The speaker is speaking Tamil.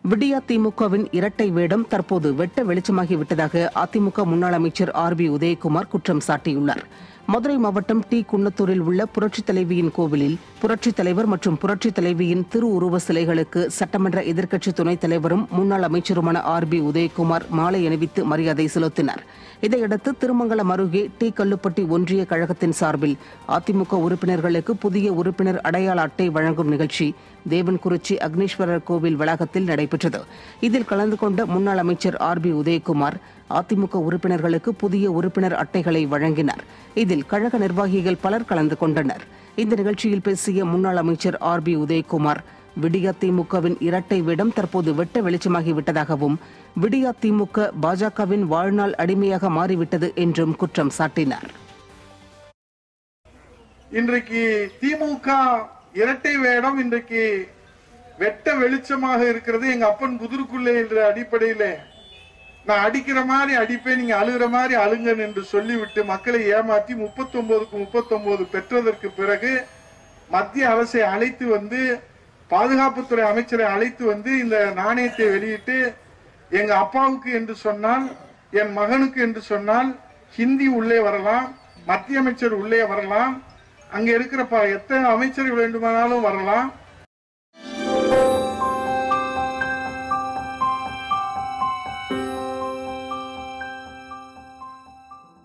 விடியா திமுகவின் இரட்டை வேடம் தற்போது வெட்ட வெளிச்சமாகி விட்டதாக அதிமுக முன்னாள் அமைச்சர் ஆர் பி உதயகுமார் குற்றம் சாட்டியுள்ளார் மதுரை மாவட்டம் டி குன்னத்தூரில் உள்ள புரட்சித் தலைவியின் கோவிலில் புரட்சித் தலைவர் மற்றும் புரட்சித் தலைவியின் திருவுருவ சிலைகளுக்கு சட்டமன்ற எதிர்க்கட்சி துணைத் தலைவரும் முன்னாள் அமைச்சருமான ஆர் பி உதயகுமார் மாலை அணிவித்து மரியாதை செலுத்தினார் இதையடுத்து திருமங்கலம் அருகே டி கல்லுப்பட்டி ஒன்றிய கழகத்தின் சார்பில் அதிமுக உறுப்பினர்களுக்கு புதிய உறுப்பினர் அடையாள அட்டை வழங்கும் நிகழ்ச்சி தேவன்குறிச்சி அக்னீஸ்வரர் கோவில் வளாகத்தில் நடைபெற்றது இதில் கலந்து கொண்ட முன்னாள் அமைச்சர் ஆர் பி உதயகுமார் அதிமுக உறுப்பினர்களுக்கு புதிய உறுப்பினர் அட்டைகளை வழங்கினார் இதில் கழக நிர்வாகிகள் பலர் கலந்து கொண்டனர் இந்த நிகழ்ச்சியில் பேசிய முன்னாள் அமைச்சர் ஆர் பி உதயகுமார் விடியா திமுகவின் இரட்டை வேடம் தற்போது வெட்ட வெளிச்சமாகி விட்டதாகவும் விடியா திமுக பாஜகவின் வாழ்நாள் அடிமையாக மாறிவிட்டது என்றும் குற்றம் சாட்டினார் இன்றைக்கு திமுக இரட்டை வேடம் இன்றைக்கு வெட்ட வெளிச்சமாக இருக்கிறது எங்க அப்பன் புதிருக்குள்ளே என்ற அடிப்படையிலே நான் அடிக்கிற மாதிரி அடிப்பேன் நீங்க அழுகிற மாதிரி அழுங்கன் என்று சொல்லிவிட்டு மக்களை ஏமாற்றி முப்பத்தி ஒன்பதுக்கு முப்பத்தி பெற்றதற்கு பிறகு மத்திய அரசை அழைத்து வந்து பாதுகாப்புத்துறை அமைச்சரை அழைத்து வந்து இந்த நாணயத்தை வெளியிட்டு எங்க அப்பாவுக்கு என்று சொன்னால் என் மகனுக்கு என்று சொன்னால் ஹிந்தி உள்ளே வரலாம் மத்திய அமைச்சர் உள்ளே வரலாம் அங்க இருக்கிற ப- எத்தனை அமைச்சர்கள் வேண்டுமானாலும் வரலாம்